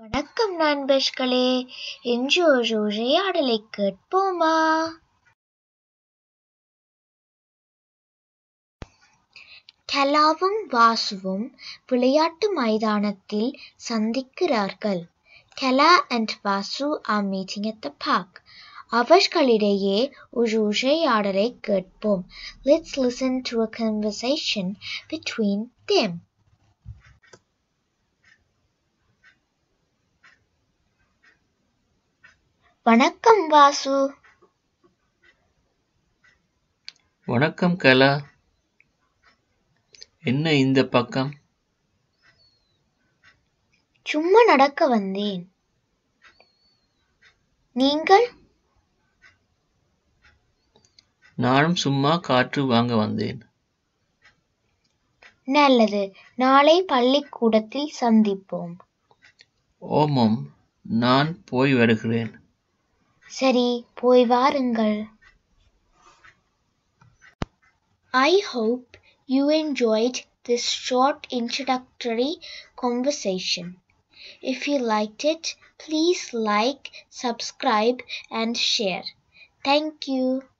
வணக்கம் நண்பர்களே இன்று ஒரு உரையாடலை கேட்போமா கலாவும் வாசுவும் விளையாட்டு மைதானத்தில் சந்திக்கிறார்கள் கலா and Vasu are meeting at the park அவர்களிடையே ஒரு உரையாடலை கேட்போம் let's listen to a conversation between them வணக்கம் வாசு வணக்கம் கலா என்ன இந்த பக்கம் சும்மா நடக்க வந்தேன் நீங்கள் நானும் சும்மா காற்று வாங்க வந்தேன் நல்லது நாளை பள்ளிக்கூடத்தில் சந்திப்போம் ஓமம் நான் போய் வருகிறேன் சரி போய் வாருங்கள் I hope you enjoyed this short introductory conversation. If you liked it, please like, subscribe, and share. Thank you.